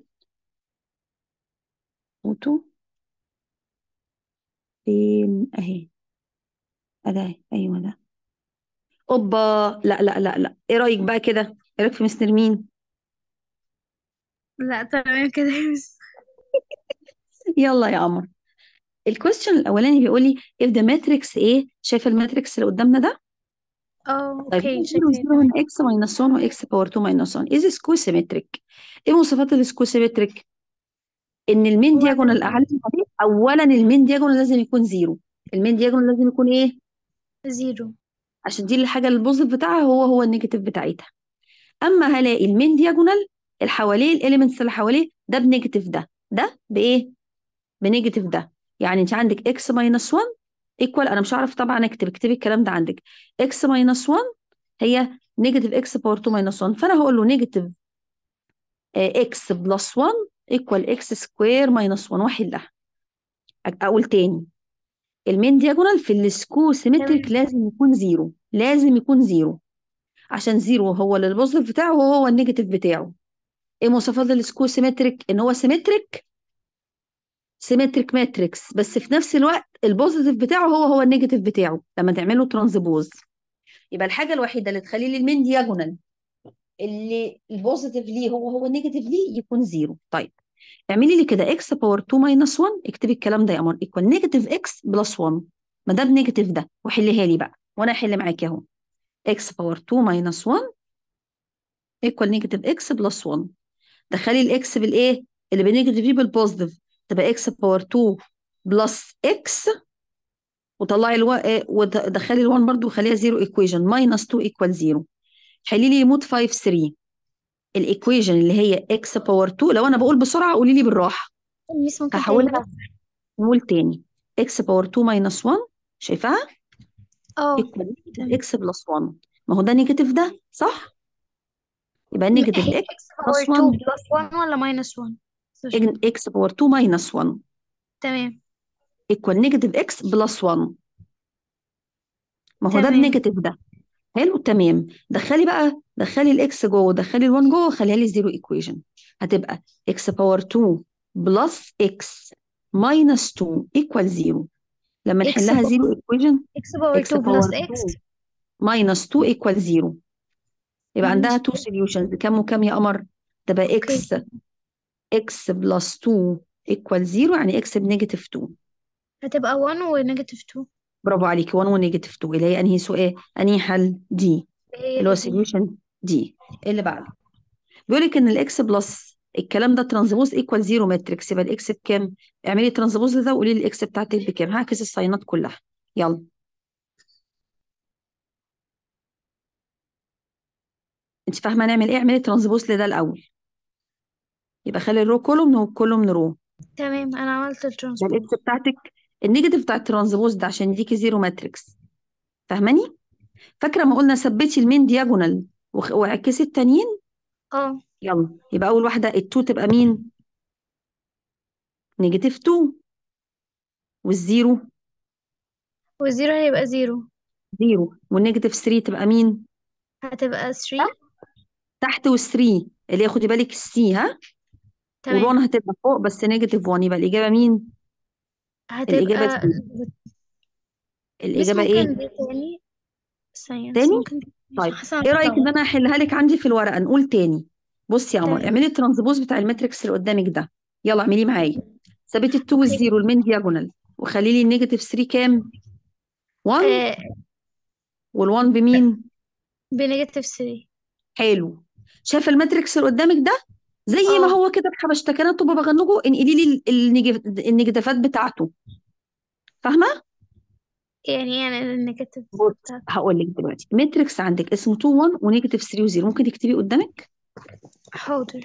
فوتو فين اهي اداه ايوه ده اوبا لا لا لا لا ايه رايك بقى كده ايه رايك في مستر مين لا تمام كده يا مس يلا يا قمر الكويستشن الاولاني بيقول لي if the matrix ايه شايفه الماتريكس اللي قدامنا ده اه طيب اوكي 0 شايفاه 0 تمام هنا x minus 1 و x باور 2 minus 1 is square symmetric ايه مواصفات السكوير سيمتريك ان المين هو دياجونال اعلى من عليه اولا المين دياجونال لازم يكون زيرو المين دياجونال لازم يكون ايه زيرو عشان دي الحاجه البوزيتيف بتاعها هو هو النيجاتيف بتاعتها اما هلاقي المين دياجونال اللي حواليه الاليمنتس اللي حواليه ده بنيجاتيف ده ده بايه بنيجاتيف ده يعني انت عندك x minus 1 ايكوال انا مش هعرف طبعا اكتب اكتبي الكلام ده عندك x minus 1 هي نيجاتيف x باور 2 minus 1 فانا هقول له نيجاتيف x بلس 1 ايكوال x سكوير minus 1 واحلها اقول تاني المين دياجونال في السكو سيمتريك تمام لازم يكون زيرو لازم يكون زيرو عشان زيرو هو البوزيتيف بتاعه وهو النيجاتيف بتاعه ايه مواصفات السكو سيمتريك ان هو سيمتريك سيمتريك ماتريكس بس في نفس الوقت البوزيتيف بتاعه هو هو النيجاتيف بتاعه لما تعمله ترانزبوز يبقى الحاجه الوحيده اللي تخلي لي المين دياجونال اللي البوزيتيف ليه هو هو النيجاتيف ليه يكون زيرو طيب اعملي لي كده اكس باور 2 ماينس 1 اكتبي الكلام ده يا قمر ايكوال نيجاتيف اكس بلس 1 ما ده بنيجاتيف ده وحليها لي بقى وانا احل معاكي اهو اكس باور 2 ماينس 1 ايكوال نيجاتيف اكس بلس 1 دخلي الاكس بالايه اللي بالنيجاتيف دي بالبوزيتيف تبقى اكس باور 2 بلس اكس وطلعي الو... آه، ودخلي ال1 برضو وخليها زيرو ايكويشن ماينس 2 ايكوال 0 حلي لي مود 5 3 الايكويشن اللي هي اكس باور 2 لو انا بقول بسرعه قولي لي بالراحه ميس ممكن تاني هحولها نقول تاني اكس باور 2 ماينس 1 شايفاها اه ايكوال تمام اكس بلس 1 ما هو ده نيجاتيف ده صح يبقى النيجاتيف هي اكس اكس باور بلس 2 1 بلس 1 ولا ماينس 1 بس مش فاهمة. اكس باور 2 ماينس 1 تمام ايكوال نيجاتيف اكس بلس 1 ما هو ده تمام بنيجاتيف ده حلو تمام دخلي بقى دخلي الاكس جوه دخلي ال1 جوه خليها لي زيرو ايكويشن هتبقى اكس باور 2 بلس اكس ماينس 2 ايكوال 0 لما اكس نحلها زيرو ايكويشن اكس باور اكس 2 باور بلس 2 اكس ماينس 2 ايكوال 0 يبقى عندها ماينس تو سوليوشنز كام وكام يا قمر تبقى اوكي اكس اكس بلس 2 ايكوال 0 يعني اكس بنيجاتيف 2 هتبقى 1 ونيجاتيف 2 برافو عليكي 1 ونيجاتيف 2 اللي هي انهي سؤال انهي حل دي هي اللي هو اللي دي سوليوشن دي اللي بعده بيقول لك ان الاكس بلس الكلام ده ترانزبوز ايكوال زيرو ماتريكس يبقى الاكس بكام اعملي ترانزبوز ده وقولي لي الاكس بتاعتك بكام هعكس الساينات كلها يلا انت فاهمه نعمل ايه اعملي ترانزبوز لده الاول يبقى خلي الرو كولوم والكولوم رو تمام انا عملت ده الترانسبوز الاكس بتاعتك النيجاتيف بتاع الترانزبوز ده عشان يديكي زيرو ماتريكس فاهماني فاكره ما قلنا ثبتي المين دياجونال وخ- وعكسي التانيين اه يلا يبقى اول واحده التو تبقى مين نيجاتيف 2 والزيرو والزيرو هيبقى زيرو زيرو والنيجاتيف 3 تبقى مين هتبقى 3 تحت وال3 اللي هي خدي بالك السي ها تمام والوان هتبقى فوق بس نيجاتيف 1 يبقى الاجابه مين الاجابه هتبقى دي ميس الاجابه ايه ممكن دي تاني ثانية بس تاني ممكن دي تاني طيب عشان حاسة أنا ايه رايك ان متلخبطة انا احلها لك عندي في الورقه نقول تاني بصي يا عمر تمام اعملي الترانزبوز بتاع الماتريكس اللي قدامك ده يلا اعمليه معايا ثبتي ال2 اوكي والزيرو المين دياجونال وخلي لي النيجاتيف 3 كام 1 آه وال1 بمين بنيجاتيف 3 حلو شايف الماتريكس اللي قدامك ده زي ما اه هو كده بحبشتكنات وببغنجه انقلي لي النيجف- النيجاتيفات بتاعته فاهمه يعني يعني النيجاتيف بص بتاعت هقول لك دلوقتي ماتريكس عندك اسمه 2 1 ونيجاتيف 3 و0 ممكن تكتبيه قدامك حاضر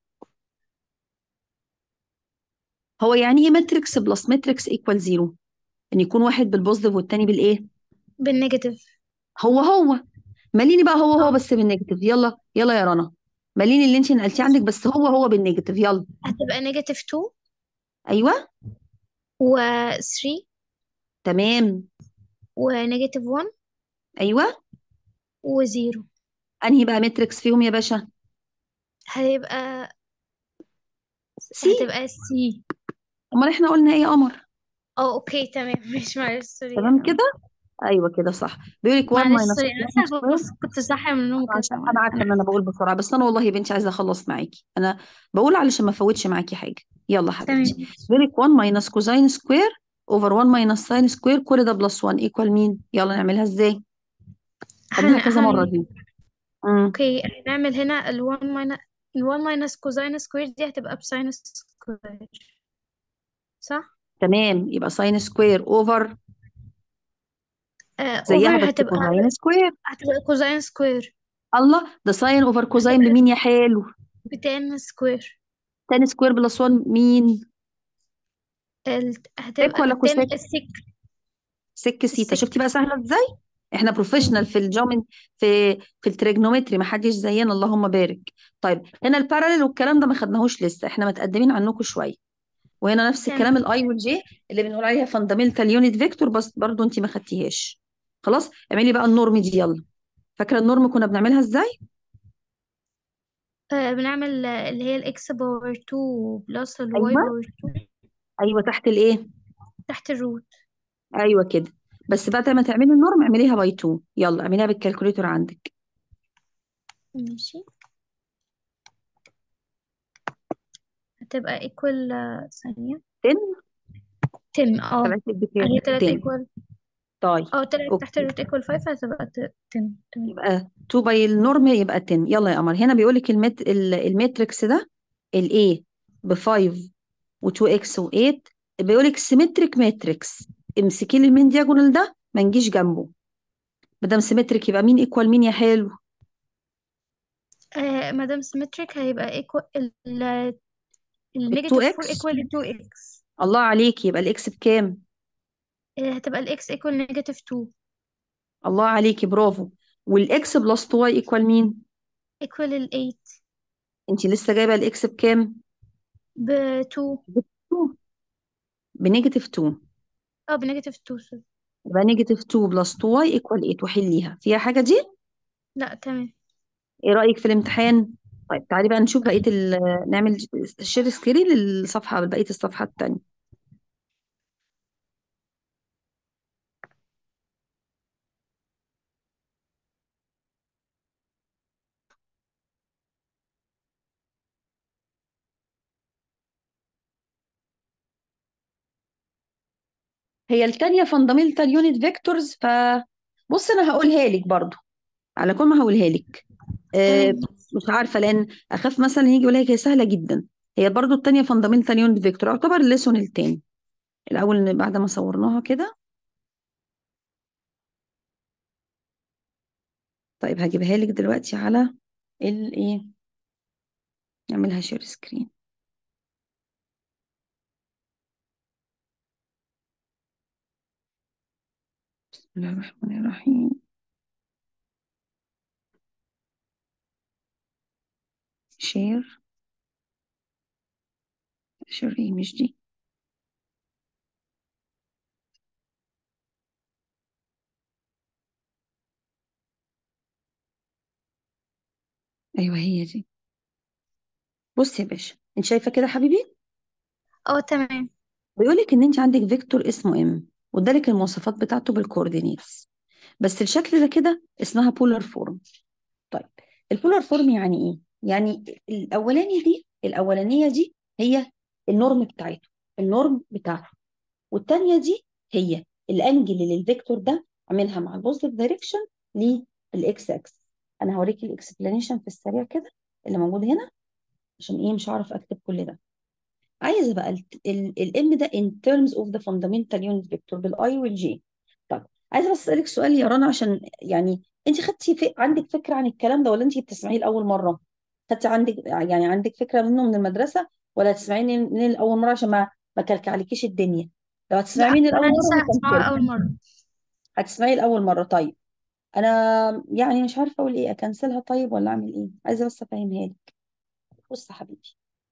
هو يعني ايه ماتريكس بلس ماتريكس ايكوال 0 ان يكون واحد بالبوزيتيف والتاني بالايه بالنيجاتيف هو هو ماليني بقى هو هو اه بس بالنيجاتيف يلا يلا يا رنا ماليني اللي انت نقلتيه عندك بس هو هو بالنيجاتيف يلا هتبقى نيجاتيف 2 ايوه و 3 تمام ونيجاتيف 1 ايوه وزيرو انهي بقى ماتريكس فيهم يا باشا هيبقى سي هتبقى سي امال احنا قلنا ايه يا قمر اه اوكي تمام مش معلش سوري تمام كده ايوه كده صح بيقول لك 1 معلش ماينس سوري انا 1 لسه سكوير بص كنت صاحية من النوم انا كده عارفه معلش انا عارفه ان انا بقول بسرعه بس انا والله يا بنتي عايزه اخلص معاكي انا بقول علشان ما افوتش معاكي حاجه يلا حبيبتي تمام بيقول لك 1 ماينس كوزين سكوير اوفر 1 ماينس ساين سكوير كل ده بلس 1 ايكوال مين يلا نعملها ازاي خدناها هن... كذا مره هن... دي امم اوكي هنعمل هنا ال 1 ماينس ال 1 ماينس كوزين سكوير دي هتبقى بساين سكوير صح؟ تمام يبقى ساين سكوير اوفر آه زيها اوفر بس هتبقى كوزين سكوير هتبقى كوزين سكوير الله ده ساين اوفر كوزين هتبقى بمين يا حلو بتان سكوير تاني سكوير بلس 1 مين ال... سيك هتبقى ولا التان كوسيك السك سك سيتا السك شفتي بقى سهله ازاي احنا بروفيشنال في الجومن في في التريجنومتري ما حدش زينا اللهم بارك طيب هنا الباراليل والكلام ده ما خدناهوش لسه احنا متقدمين عنكم شويه وهنا نفس تمام الكلام الاي والجي اللي بنقول عليها فاندامنتال يونت فيكتور بس برضو انت ما خدتيهاش خلاص اعملي بقى النورم دي يلا فاكره النورم كنا بنعملها ازاي آه بنعمل آه، اللي هي الاكس باور 2 بلس الواي ايوه باور 2 ايوه تحت الايه تحت الروت ايوه كده بس بعد ما تعملي النورم اعمليها باي 2 يلا اعمليها بالكالكوليتور عندك ماشي هتبقى equal آه، ثانية 10 10 اه طلعت لك بكام هي طلعت 10 equal طيب اه طلعت تحت اوكي الروت equal 5 هتبقى ت- 10 تمام يبقى 2 باي النورم يبقى 10 يلا يا قمر هنا بيقول لك المت... ال- الماتريكس ده الاي ب 5 و2 اكس و8 بيقول لك سيمتريك ماتريكس امسكي لي المين دياجونال ده ما نجيش جنبه ما دام سيمتريك يبقى مين ايكوال مين يا حلو آه مادام symmetric هيبقى equal ال ال- ال النيجاتيف 2 4 اكس equal 2x الله عليك يبقى الاكس بكام آه هتبقى الاكس equal negative 2 الله عليكي برافو والاكس بلس 2 واي ايكوال مين equal ال 8 انت لسه جايبه الاكس بكام ب 2 ب 2 بنيجاتيف 2 اه بنيجاتيف 2 sorry. يبقى نيجاتيف 2 بلس 2 واي ايكوال 8 وحليها فيها حاجه دي لا تمام ايه رايك في الامتحان طيب تعالي بقى نشوف بقيه ال... نعمل شير سكرين للصفحه بقيه الصفحه التانيه هي التانية فاندامنتال يونت فيكتورز فبص انا هقولها لك برضو على كل ما هقولها لك آه تمام مش عارفه لان اخاف مثلا يجي يقول لك هي سهله جدا هي برضو التانية فاندامنتال يونت فيكتور يعتبر الليسون التاني الاول بعد ما صورناها كده طيب هجيبها لك دلوقتي على الايه نعملها شير سكرين بسم الله الرحمن الرحيم شير شير ايه مش دي ايوه هي دي بصي يا باشا انت شايفه كده حبيبي اه تمام بيقول لك ان انت عندك فيكتور اسمه ام وادالك المواصفات بتاعته بالكوردينيتس بس الشكل ده كده اسمها بولار فورم طيب البولار فورم يعني ايه يعني الاولاني دي الاولانيه دي هي النورم بتاعته النورم بتاعته والتانيه دي هي الانجل اللي الفيكتور ده عاملها مع البوزيتيف دايركشن للاكس اكس انا هوريكي الاكسبلانيشن في السريع كده اللي موجود هنا عشان ايه مش هعرف اكتب كل ده عايزه بقى الام ده in terms of the fundamental unit vector بالاي والجي طيب عايزه بس اسالك سؤال يا رنا عشان يعني انت خدتي في... عندك فكره عن الكلام ده ولا انت بتسمعيه لاول مره خدتي عندك يعني عندك فكره منه من المدرسه ولا هتسمعيه من من الاول مره عشان ما ما كلكعلكيش الدنيا لو هتسمعي لا مني انا لاول مره لسه هسمعها هكنسل اول مره هتسمعي لاول مره طيب انا يعني مش عارفه اقول ايه اكنسلها طيب ولا اعمل ايه عايزه بس افهمها لك بص يا حبيبي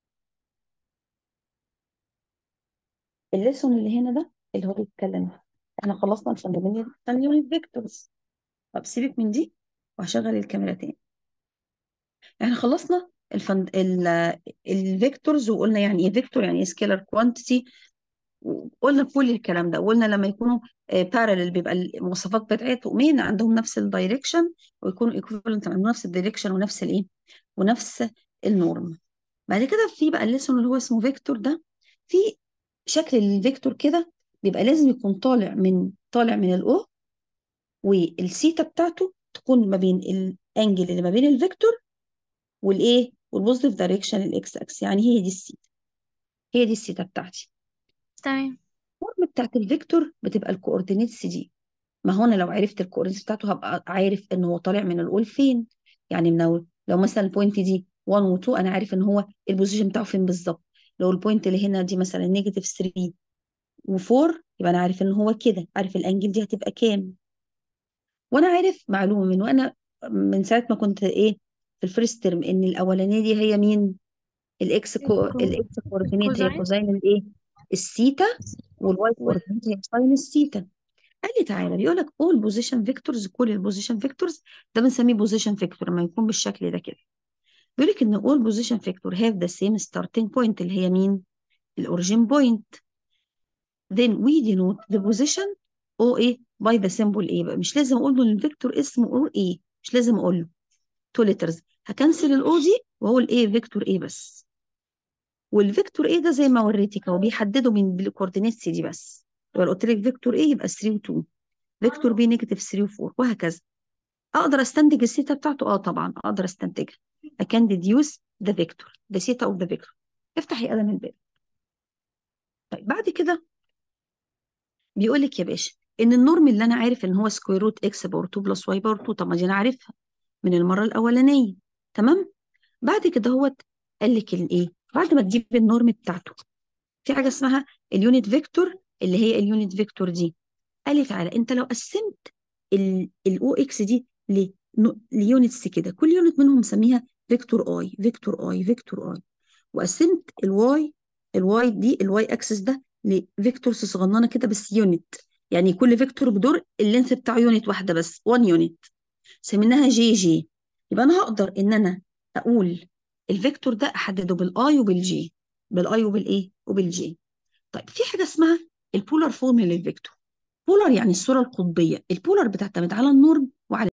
الليسون اللي هنا ده اللي هو بيتكلم احنا خلصنا الفاندامنتال يونت فيكتورز طب سيبك من دي وهشغل الكاميرا تاني احنا خلصنا الفند ال الفيكتورز وقلنا يعني ايه فيكتور يعني ايه سكيلر كوانتيتي وقلنا كل الكلام ده وقلنا لما يكونوا بارالل بيبقى المواصفات بتاعتهم مين عندهم نفس الدايركشن ويكونوا ايكوفالنت عندهم نفس الدايركشن ونفس الايه ونفس النورم بعد كده في بقى الليسون اللي هو اسمه فيكتور ده في شكل الفيكتور كده بيبقى لازم يكون طالع من طالع من الاو والسيتا بتاعته تكون ما بين الانجل اللي ما بين الفيكتور والايه والبوزيتيف دايركشن الاكس اكس يعني هي دي السيتا هي دي السيتا بتاعتي تمام الفورم بتاعت الفيكتور بتبقى الكوردينيتس دي ما هو انا لو عرفت الكوردينيتس بتاعته هبقى عارف ان هو طالع من الاول فين يعني من لو لو مثلا البوينت دي 1 و 2 انا عارف ان هو البوزيشن بتاعه فين بالظبط لو البوينت اللي هنا دي مثلا نيجاتيف 3 و4 يبقى انا عارف ان هو كده عارف الانجل دي هتبقى كام وانا عارف معلومه من وانا من ساعه ما كنت ايه في الفيرست ترم ان الاولانيه دي هي مين الاكس كو الكو- الاكس كوردينيت هي الكوزاين كوزين الايه الثيتا والواي وال كوردينيت هي ساين الثيتا قال لي تعالى بيقول لك all position vectors كل البوزيشن فيكتورز ده بنسميه بوزيشن فيكتور لما يكون بالشكل ده كده بيقول لك ان all position vector have the same starting point اللي هي مين؟ الاوريجين بوينت then we denote the position او ايه by the symbol ايه بقى مش لازم اقول له ان الفيكتور اسمه او ايه مش لازم اقول له تو ليترز هكنسل الاو دي واقول ايه فيكتور ايه بس والفيكتور ايه ده زي ما وريتك هو بيحدده من بالكوردينيتس دي بس يبقى قلت لك فيكتور ايه يبقى 3 و2 فيكتور بي نيجاتيف 3 و4 وهكذا اقدر استنتج الثيتا بتاعته اه طبعا اقدر استنتجها I can deduce the vector the theta of the vector افتحي قلم الباب طيب بعد كده بيقول لك يا باشا ان النورم اللي انا عارف ان هو سكوير روت اكس باور 2 بلس واي باور 2 طب ما دي انا عارفها من المره الاولانيه تمام بعد كده هو قال لك الايه بعد ما تجيب النورم بتاعته في حاجه اسمها اليونت فيكتور اللي هي اليونت فيكتور دي قال لي تعالى انت لو قسمت الاو اكس دي ل ليونتس كده كل يونت منهم مسميها فيكتور اي فيكتور اي فيكتور اي وقسمت الواي الواي دي الواي اكسس ده لفيكتورز صغننه كده بس يونت يعني كل فيكتور بدور اللينث بتاعه يونت واحده بس 1 يونت سميناها جي جي يبقى انا هقدر ان انا اقول الفيكتور ده احدده بالاي وبالجي بالاي وبالايه وبالجي طيب في حاجه اسمها البولار فورم للفيكتور بولار يعني الصوره القطبيه البولار بتعتمد على النورم وعلى